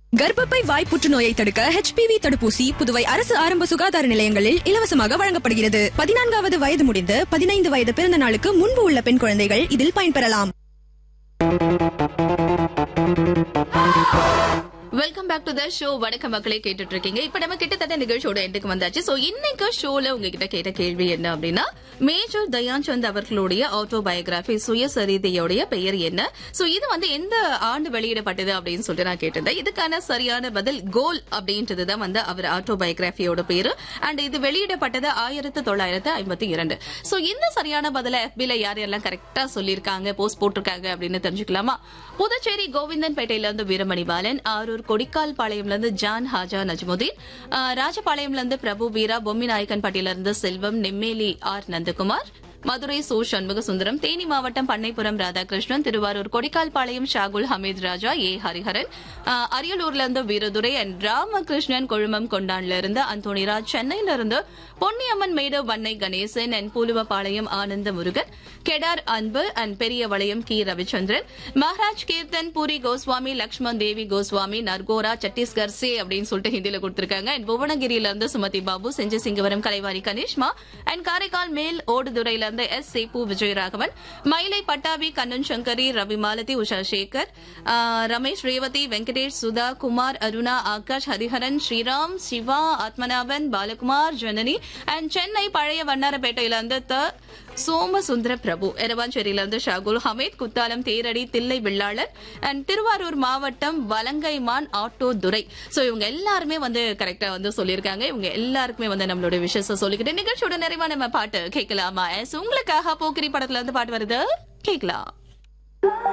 கர்ப்பப்பை வாய் புற்றுநோயை தடுக்க ஹெச்பிவி தடுப்பூசி புதுவை அரசு ஆரம்ப சுகாதார நிலையங்களில் இலவசமாக வழங்கப்படுகிறது பதினான்காவது வயது முடிந்து பதினைந்து வயது பிறந்த நாளுக்கு முன்பு உள்ள பெண் குழந்தைகள் இதில் பயன்பெறலாம் welcome back to the show வணக்கம் மக்களே கேட்டுட்டு இருக்கீங்க இப்ப நம்ம கிட்டத்தட்ட நிகழ்ச்சியோட எண்டுக்கு வந்தாச்சு சோ இன்னைக்கு ஷோல உங்ககிட்ட கேட்ட கேள்வி என்ன அப்படின்னா மேஜர் தயான்சந்த் அவர்களுடைய ஆட்டோபயோகிராபி சுயசரிதையோடைய பெயர் என்ன சோ இது வந்து எந்த ஆண்டு வெளியிடப்பட்டது அப்படின்னு சொல்லிட்டு நான் கேட்டிருந்தேன் இதுக்கான சரியான பதில் கோல் அப்படின்றது தான் வந்து அவர் ஆட்டோபயோகிராபியோட பேரு அண்ட் இது வெளியிடப்பட்டது ஆயிரத்து தொள்ளாயிரத்து ஐம்பத்தி இரண்டு சோ இந்த சரியான பதில எஃபில யார் யாரெல்லாம் கரெக்டா சொல்லியிருக்காங்க போஸ்ட் போட்டிருக்காங்க அப்படின்னு தெரிஞ்சுக்கலாமா புதுச்சேரி கோவிந்தன்பேட்டையில இருந்து வீரமணி பாலன் ஆரூர் கொடிக்கால் பாளையம்ல இருந்து ஜான் ஹாஜா நஜ்முதீன் ஆஹ், ராஜபாளையம்ல இருந்து பிரபு வீரா பொம்மி நாயக்கன்பட்டியில இருந்து செல்வம் நெம்மேலி ஆர் நந்தகுமார் மதுரை சோ சண்முக சுந்தரம் தேனி மாவட்டம் பண்ணைப்புறம் ராதாகிருஷ்ணன் திருவாரூர் கொடிக்கால்பாளையம் ஷாகுல் ஹமீத் ராஜா ஏ ஹரிஹரன் ஆஹ், அரியலூர்ல இருந்து வீரதுரை அண்ட் ராமகிருஷ்ணன் கொழுமம் கொண்டான்ல இருந்து அந்தோணிராஜ் சென்னையில இருந்து பொன்னியம்மன் மேடு வன்னை கணேசன் அண்ட் பூலுவபாளையம் ஆனந்த முருகன் கெடார் அன்பு அண்ட் பெரிய வளையம் கி ரவிச்சந்திரன் மகாராஜ் கீர்த்தன் பூரி கோஸ்வாமி லக்ஷ்மண் தேவி கோஸ்வாமி நர்கோரா சத்தீஸ்கர் சே அப்படின்னு சொல்லிட்டு ஹிந்தியில கொடுத்திருக்காங்க அண்ட் புவனகிரியில இருந்து சுமதி பாபு செஞ்ச சிங்கவரம் கலைவாரி கணேஷ்மா அண்ட் காரைக்கால் மேல் ஓடுதுறையில இருந்து எஸ் சேப்பு விஜயராகவன் மயிலை பட்டாபி கண்ணன் சங்கரி ரவி மாலதி உஷா சேகர் ஆஹ், ரமேஷ் ரேவதி வெங்கடேஷ் சுதா குமார் அருணா ஆகாஷ் ஹரிஹரன் ஸ்ரீராம் சிவா ஆத்மநாபன் பாலகுமார் ஜனனி அண்ட் சென்னை பழைய வண்ணாரப்பேட்டையில இருந்து த சோமசுந்தர பிரபு எரவாஞ்சேரியில இருந்து ஷாகுல் ஹமீத் குத்தாலம் தேரடி தில்லை வெள்ளாளர் அண்ட் திருவாரூர் மாவட்டம் வலங்கைமான் ஆட்டோ துரை சோ இவங்க எல்லாருமே வந்து கரெக்டா வந்து சொல்லியிருக்காங்க இவங்க எல்லாருக்குமே வந்து நம்மளோட விஷயத்த சொல்லிக்கிட்டு நிகழ்ச்சியோட நிறைவா நம்ம பாட்டு கேட்கலாமா As உங்களுக்காக போக்கிரி படத்துல இருந்து பாட்டு வருது கேட்கலாம்